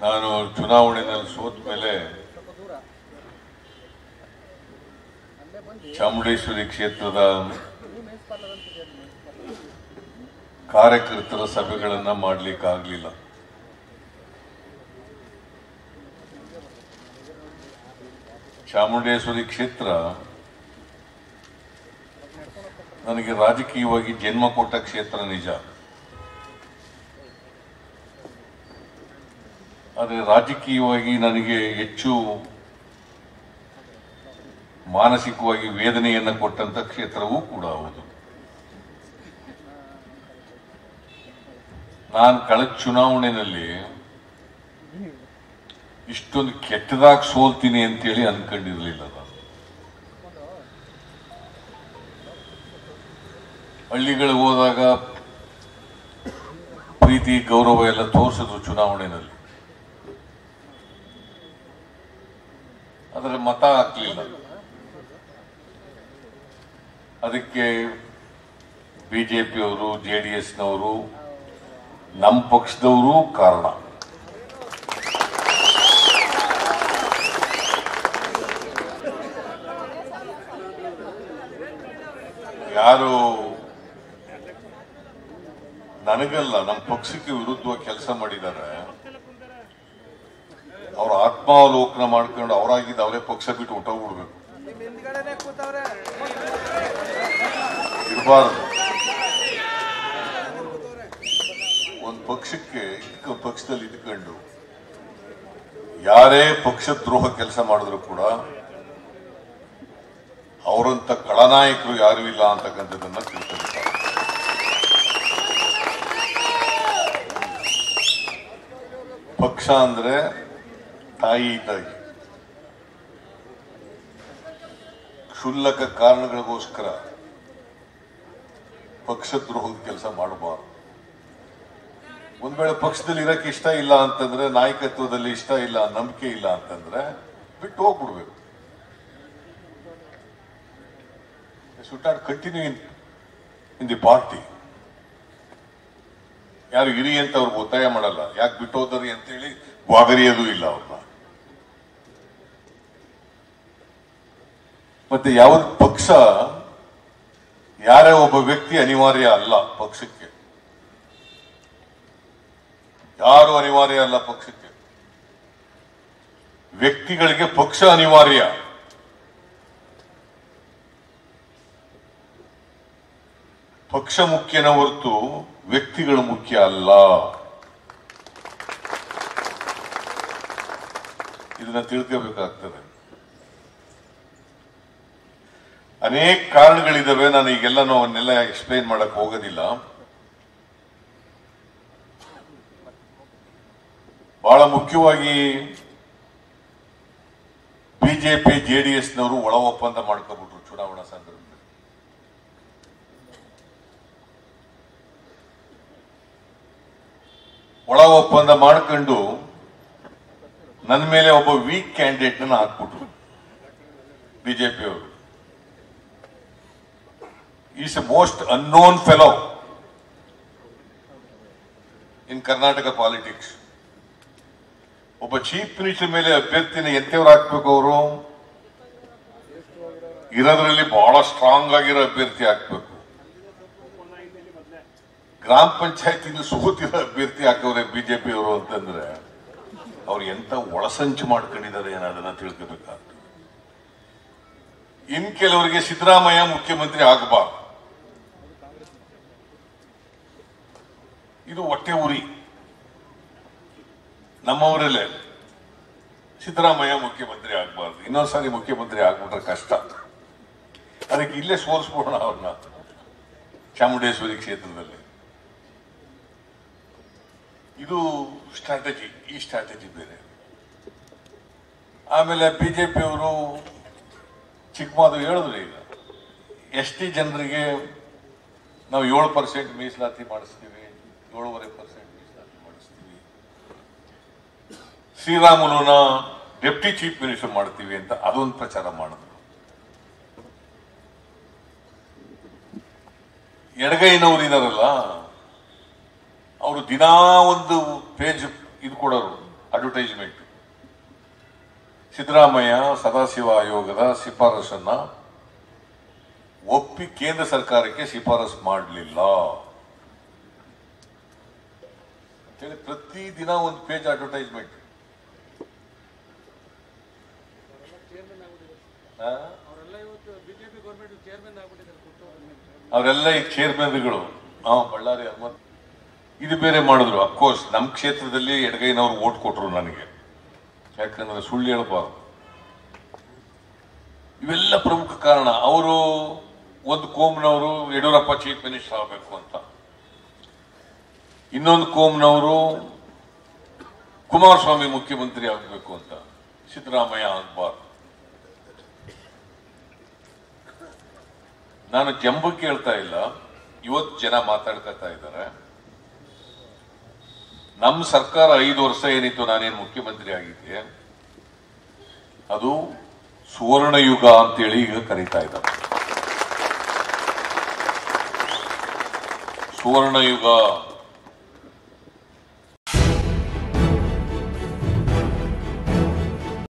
ನಾನು ಚುನಾವಣೆಯಲ್ಲಿ ಸೋತ ಮೇಲೆ ಚಾಮುಂಡೇಶ್ವರಿ ಕ್ಷೇತ್ರದ ಕಾರ್ಯಕರ್ತರ ಸಭೆಗಳನ್ನ ಮಾಡ್ಲಿಕ್ಕಾಗ್ಲಿಲ್ಲ ಚಾಮುಂಡೇಶ್ವರಿ ಕ್ಷೇತ್ರ ನನಗೆ ರಾಜಕೀಯವಾಗಿ ಜನ್ಮ ಕೊಟ್ಟ ಕ್ಷೇತ್ರ ನಿಜ ಆದರೆ ರಾಜಕೀಯವಾಗಿ ನನಗೆ ಹೆಚ್ಚು ಮಾನಸಿಕವಾಗಿ ವೇದನೆಯನ್ನು ಕೊಟ್ಟಂತ ಕ್ಷೇತ್ರವೂ ಕೂಡ ಹೌದು ನಾನು ಕಳೆದ ಚುನಾವಣೆಯಲ್ಲಿ ಇಷ್ಟೊಂದು ಕೆಟ್ಟದಾಗಿ ಸೋಲ್ತೀನಿ ಅಂತೇಳಿ ಅನ್ಕೊಂಡಿರ್ಲಿಲ್ಲ ನಾನು ಹಳ್ಳಿಗಳಿಗೆ ಹೋದಾಗ ಪ್ರೀತಿ ಗೌರವ ಎಲ್ಲ ತೋರಿಸಿದ್ರು ಚುನಾವಣೆಯಲ್ಲಿ ಆದರೆ ಮತ ಹಾಕ್ಲಿಲ್ಲ ಅದಕ್ಕೆ ಬಿಜೆಪಿಯವರು ಜೆ ಡಿ ಎಸ್ನವರು ನಮ್ಮ ಪಕ್ಷದವರು ಕಾರಣ ಯಾರು ನನಗಲ್ಲ ನಮ್ಮ ಪಕ್ಷಕ್ಕೆ ವಿರುದ್ಧವಾಗಿ ಕೆಲಸ ಮಾಡಿದ್ದಾರೆ ಅವ್ರ ಆತ್ಮಾವಲೋಕನ ಮಾಡ್ಕೊಂಡು ಅವರಾಗಿದ್ದು ಅವರೇ ಪಕ್ಷ ಬಿಟ್ಟು ಹೊಟ್ಟೋಗ್ಬಿಡ್ಬೇಕು ನಿಮ್ ಹಿಂದ್ಗಡೆನೆ ಕೂತವ್ರೆ ಇರಬಾರದು ಒಂದು ಪಕ್ಷಕ್ಕೆ ಇದ್ಕ ಪಕ್ಷದಲ್ಲಿ ಇದ್ಕೊಂಡು ಯಾರೇ ಪಕ್ಷ ದ್ರೋಹ ಕೆಲಸ ಮಾಡಿದ್ರು ಕೂಡ ಅವರಂತ ಖಳನಾಯಕರು ಯಾರು ಇಲ್ಲ ಅಂತಕ್ಕಂಥದ್ದನ್ನ ತಿಳ್ಕೊಳ್ತಾರೆ ಪಕ್ಷ ಅಂದ್ರೆ ತಾಯಿ ಇದ್ದಾಗಿ ಕ್ಷುಲ್ಲಕ ಕಾರಣಗಳಿಗೋಸ್ಕರ ಪಕ್ಷದ್ರೋಹದ ಕೆಲಸ ಮಾಡಬಾರದು ಒಂದ್ ವೇಳೆ ಪಕ್ಷದಲ್ಲಿ ಇರಕ್ಕೆ ಇಷ್ಟ ಇಲ್ಲ ಅಂತಂದ್ರೆ ನಾಯಕತ್ವದಲ್ಲಿ ಇಷ್ಟ ಇಲ್ಲ ನಂಬಿಕೆ ಇಲ್ಲ ಅಂತಂದ್ರೆ ಬಿಟ್ಟು ಹೋಗ್ಬಿಡ್ಬೇಕು should not continue in in the party ಯಾರು ಇರಿ ಅಂತ ಅವ್ರಿಗೆ ಒತ್ತಾಯ ಮಾಡಲ್ಲ ಯಾಕೆ ಬಿಟ್ಟು ಹೋದ್ರಿ ಅಂತೇಳಿ ವಾಗರಿಯೋದು ಇಲ್ಲ ಅವ್ರನ್ನ ಮತ್ತೆ ಯಾವ ಪಕ್ಷ ಯಾರೇ ಒಬ್ಬ ವ್ಯಕ್ತಿ ಅನಿವಾರ್ಯ ಅಲ್ಲ ಪಕ್ಷಕ್ಕೆ ಯಾರು ಅನಿವಾರ್ಯ ಅಲ್ಲ ಪಕ್ಷಕ್ಕೆ ವ್ಯಕ್ತಿಗಳಿಗೆ ಪಕ್ಷ ಅನಿವಾರ್ಯ ಪಕ್ಷ ಮುಖ್ಯನ ಹೊರತು ವ್ಯಕ್ತಿಗಳು ಮುಖ್ಯ ಅಲ್ಲ ಇದನ್ನ ತಿಳ್ಕೋಬೇಕಾಗ್ತದೆ ಅನೇಕ ಕಾರಣಗಳಿದಾವೆ ನಾನು ಈಗೆಲ್ಲ ಅವನ್ನೆಲ್ಲ ಎಕ್ಸ್ಪ್ಲೈನ್ ಮಾಡಕ್ ಹೋಗೋದಿಲ್ಲ ಬಹಳ ಮುಖ್ಯವಾಗಿ ಬಿಜೆಪಿ ಜೆಡಿಎಸ್ನವರು ಒಳ ಒಪ್ಪಂದ ಮಾಡ್ಕೊಬಿಟ್ರು ಚುನಾವಣಾ ಸಂದರ್ಭದಲ್ಲಿ ಒಳ ಒಪ್ಪಂದ ಮಾಡ್ಕೊಂಡು ನನ್ನ ಮೇಲೆ ಒಬ್ಬ ವೀಕ್ ಕ್ಯಾಂಡಿಡೇಟ್ ನ ಹಾಕ್ಬಿಟ್ರು ಬಿಜೆಪಿ ಅವರು is a most unknown fellow in Karnataka politics ಒಬ್ಬ ಚೀಫ್ ಮಿನಿಸ್ಟರ್ ಮೇಲೆ ಅಭ್ಯರ್ಥಿನ ಎಂತೆಯವ್ರು ಹಾಕ್ಬೇಕು ಅವರು ಇರೋದ್ರಲ್ಲಿ ಬಹಳ ಸ್ಟ್ರಾಂಗ್ ಆಗಿರೋ ಅಭ್ಯರ್ಥಿ ಹಾಕ್ಬೇಕು ಗ್ರಾಮ ಪಂಚಾಯತಿನ ಸೋತಿರೋ ಅಭ್ಯರ್ಥಿ ಹಾಕವ್ರೆ ಬಿಜೆಪಿ ಅವರು ಅಂತಂದ್ರೆ ಅವ್ರು ಎಂತ ಒಳಸಂಚು ಮಾಡ್ಕೊಂಡಿದ್ದಾರೆ ಅನ್ನೋದನ್ನ ತಿಳ್ಕೋಬೇಕಾಗ್ತದೆ ಇನ್ ಕೆಲವರಿಗೆ ಸಿದ್ದರಾಮಯ್ಯ ಮುಖ್ಯಮಂತ್ರಿ ಆಗಬಾರ್ದು ಇದು ಹೊಟ್ಟೆ ಉರಿ ನಮ್ಮವರಲ್ಲೇ ಸಿದ್ದರಾಮಯ್ಯ ಮುಖ್ಯಮಂತ್ರಿ ಆಗಬಾರ್ದು ಇನ್ನೊಂದ್ಸಾರಿ ಮುಖ್ಯಮಂತ್ರಿ ಆಗ್ಬಿಟ್ರೆ ಕಷ್ಟ ಅದಕ್ಕೆ ಇಲ್ಲೇ ಸೋಲಿಸ್ಬೋಣ ಅವ್ರನ್ನ ಚಾಮುಂಡೇಶ್ವರಿ ಕ್ಷೇತ್ರದಲ್ಲಿ ಇದು ಸ್ಟ್ರಾಟಜಿ ಈ ಸ್ಟ್ರಾಟಜಿ ಬೇರೆ ಆಮೇಲೆ ಬಿಜೆಪಿ ಅವರು ಚಿಕ್ಕಮಾದು ಹೇಳಿದ್ರು ಈಗ ಎಸ್ ಟಿ ಜನರಿಗೆ ನಾವು ಏಳು ಪರ್ಸೆಂಟ್ ಮೀಸಲಾತಿ ಮಾಡಿಸ್ತೀವಿ ಏಳೂವರೆ ಪರ್ಸೆಂಟ್ ಮೀಸಲಾತಿ ಮಾಡಿಸ್ತೀವಿ ಶ್ರೀರಾಮುಲುನ ಡೆಪ್ಟಿ ಚೀಫ್ ಮಿನಿಸ್ಟರ್ ಮಾಡ್ತೀವಿ ಅಂತ ಅದೊಂದು ಪ್ರಚಾರ ಮಾಡಿದ್ರು ಎಡಗೈನವ್ರು ಇದಾರಲ್ಲ ಅವರು ದಿನಾ ಒಂದು ಪೇಜ್ ಇದು ಕೊಡೋರು ಅಡ್ವರ್ಟೈಸ್ಮೆಂಟ್ ಸಿದ್ದರಾಮಯ್ಯ ಸದಾಶಿವ ಆಯೋಗದ ಶಿಫಾರಸನ್ನ ಒಪ್ಪಿ ಕೇಂದ್ರ ಸರ್ಕಾರಕ್ಕೆ ಶಿಫಾರಸು ಮಾಡಲಿಲ್ಲ ಅಂತೇಳಿ ಪ್ರತಿ ದಿನ ಒಂದು ಪೇಜ್ ಅಡ್ವರ್ಟೈಸ್ಮೆಂಟ್ ಅವರೆಲ್ಲ ಇವತ್ತು ಬಿಜೆಪಿ ಗೌರ್ಮೆಂಟ್ ಚೇರ್ಮನ್ ಆಗ್ಬಿಟ್ಟಿದ್ದಾರೆ ಕೊಟ್ಟು ಅವರೆಲ್ಲ ಈ ಚೇರ್ಮನ್ಗಳು ಹಾ ಬಳ್ಳಾರಿ ಹನುಮಂತ್ ಇದು ಬೇರೆ ಮಾಡಿದ್ರು ಅಫ್ಕೋರ್ಸ್ ನಮ್ಮ ಕ್ಷೇತ್ರದಲ್ಲಿ ಎಡಗೈನವ್ರು ಓಟ್ ಕೊಟ್ರು ನನಗೆ ಯಾಕಂದ್ರೆ ಸುಳ್ಳು ಹೇಳ್ಬಾರ್ದು ಇವೆಲ್ಲ ಪ್ರಮುಖ ಕಾರಣ ಅವರು ಒಂದು ಕೋಮ್ನವರು ಯಡಿಯೂರಪ್ಪ ಚೀಫ್ ಮಿನಿಸ್ಟರ್ ಆಗಬೇಕು ಅಂತ ಇನ್ನೊಂದು ಕೋಮ್ನವರು ಕುಮಾರಸ್ವಾಮಿ ಮುಖ್ಯಮಂತ್ರಿ ಆಗಬೇಕು ಅಂತ ಸಿದ್ದರಾಮಯ್ಯ ಆಗಬಾರ್ದು ನಾನು ಜಂಬಕ್ಕೆ ಹೇಳ್ತಾ ಇಲ್ಲ ಇವತ್ತು ಜನ ಮಾತಾಡ್ಕೊತಾ ಇದ್ದಾರೆ ನಮ್ಮ ಸರ್ಕಾರ ಐದು ವರ್ಷ ಏನಿತ್ತು ನಾನೇನು ಮುಖ್ಯಮಂತ್ರಿ ಆಗಿದ್ದೆ ಅದು ಸುವರ್ಣ ಯುಗ ಅಂತೇಳಿ ಈಗ ಕರೀತಾ ಇದ್ದಾರೆ ಸುವರ್ಣ ಯುಗ